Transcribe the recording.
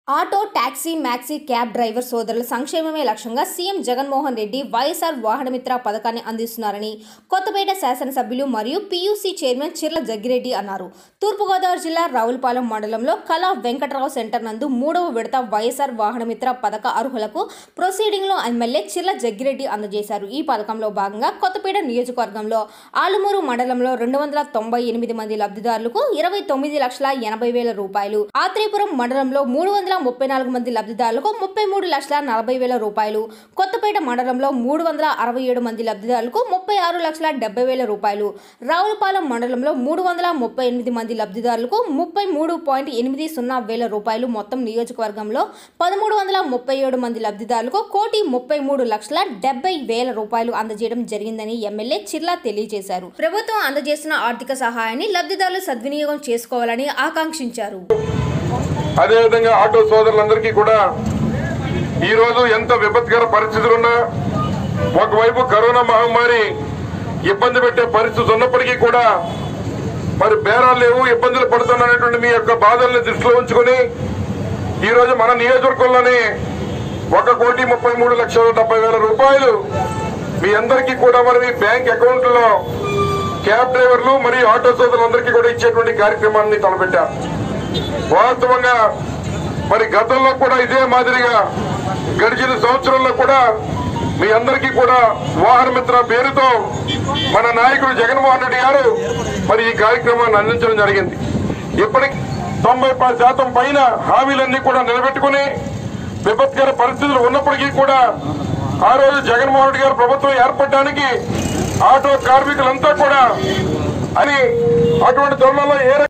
auto taxi maxi cab driver సోదరుల సంక్షేమమే లక్ష్యంగా సీఎం జగన్మోహన్ రెడ్డి వైఎస్ఆర్ వాహనమిత్ర పథకాన్ని అందిస్తున్నారని కొత్తపేట శాసనసభ్యులు మరియు పీయూసీ చైర్మన్ చిర్ల జగ్గిరెడ్డి అన్నారు తూర్పుగోదావరి జిల్లా రావులపాలెం మండలంలో కళా వెంకటరావు సెంటర్ నందు మూడవ విడత వైఎస్ఆర్ వాహనమిత్ర పథక అర్హులకు ప్రొసీడింగ్లో ఎమ్మెల్యే చిర్ల జగ్గిరెడ్డి అందజేశారు ఈ పథకంలో భాగంగా కొత్తపేట నియోజకవర్గంలో ఆలుమూరు మండలంలో రెండు వందల తొంభై ఎనిమిది మంది లబ్ధిదారులకు ఇరవై తొమ్మిది లక్షల ఎనభై వేల రూపాయలు ఆత్రేపురం మండలంలో మూడు వందల ముప్పై నాలుగు మంది లబ్ధిదారులకు ముప్పై మూడు లక్షల నలభై వేల రూపాయలు కొత్తపేట మండలంలో మూడు వందల అరవై ఏడు మంది లబ్ధిదారులకు ముప్పై ఆరు లక్షల డెబ్బై వేల రూపాయలు రావులపాలెం మండలంలో మూడు వందల ముప్పై ఎనిమిది మంది లబ్ధిదారులకు ముప్పై మూడు పాయింట్ ఎనిమిది సున్నా వేల రూపాయలు మొత్తం నియోజకవర్గంలో పదమూడు వందల ముప్పై ఏడు మంది లబ్ధిదారులకు కోటి ముప్పై మూడు లక్షల డెబ్బై వేల రూపాయలు అందజేయడం జరిగిందని ఎమ్మెల్యే చిర్లా తెలియజేశారు ప్రభుత్వం అందజేస్తున్న ఆర్థిక సహాయాన్ని లబ్ధిదారులు సద్వినియోగం చేసుకోవాలని ఆకాంక్షించారు అదేవిధంగా ఆటో సోదరులందరికీ కూడా ఈ రోజు ఎంత విపత్కర పరిస్థితులున్నా ఒకవైపు కరోనా మహమ్మారి ఇబ్బంది పెట్టే పరిస్థితి ఉన్నప్పటికీ కూడా మరి బేరాలు లేవు ఇబ్బందులు పడుతున్నటువంటి మీ యొక్క బాధల్ని దృష్టిలో ఉంచుకొని ఈ రోజు మన నియోజకవర్గంలోనే ఒక కోటి ముప్పై మూడు లక్షల డెబ్బై వేల రూపాయలు మీ అందరికీ కూడా మరి మీ బ్యాంక్ అకౌంట్లో క్యాబ్ డ్రైవర్లు మరియు ఆటో సోదరులందరికీ కూడా ఇచ్చేటువంటి కార్యక్రమాన్ని తలపెట్టారు వాస్తవంగా మరి గతంలో కూడా ఇదే మాదిరిగా గడిచిన సంవత్సరంలో కూడా మీ అందరికీ కూడా వాహన మిత్ర పేరుతో మన నాయకుడు జగన్మోహన్ రెడ్డి గారు మరి ఈ కార్యక్రమాన్ని అందించడం జరిగింది ఇప్పటికి తొంభై పది శాతం పైన హామీలన్నీ కూడా నిలబెట్టుకుని విపత్కర పరిస్థితులు ఉన్నప్పటికీ కూడా ఆ రోజు జగన్మోహన్ రెడ్డి గారు ప్రభుత్వం ఏర్పడడానికి ఆటో కార్మికులంతా కూడా అని అటువంటి తరుణంలో ఏ రకంగా